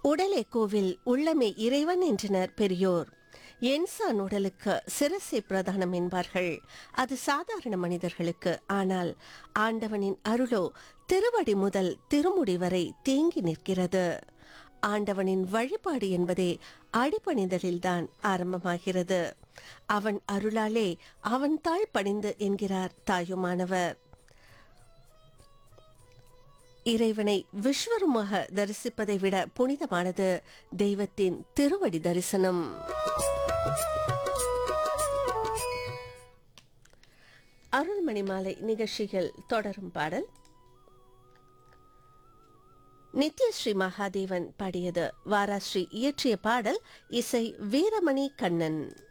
உடலே கோவில் உள்ளமே இறைவன் என்றனர் பெரியோர் என்சான் உடலுக்கு சிரசை பிரதானம் என்பார்கள் அது சாதாரண மனிதர்களுக்கு ஆனால் ஆண்டவனின் அருளோ திருவடி முதல் திருமுடி வரை தேங்கி நிற்கிறது ஆண்டவனின் வழிபாடு என்பதே அடிபணிதலில்தான் ஆரம்பமாகிறது அவன் அருளாலே அவன் தாழ் பணிந்து என்கிறார் தாயுமானவர் இறைவனை விஸ்வரூபமாக தரிசிப்பதை விட புனிதமானது தெய்வத்தின் திருவடி தரிசனம் அருள்மணி மாலை நிகழ்ச்சிகள் தொடரும் பாடல் நித்யஸ்ரீ மகாதேவன் பாடியது வாராஸ்ரீ இயற்றிய பாடல் இசை வீரமணி கண்ணன்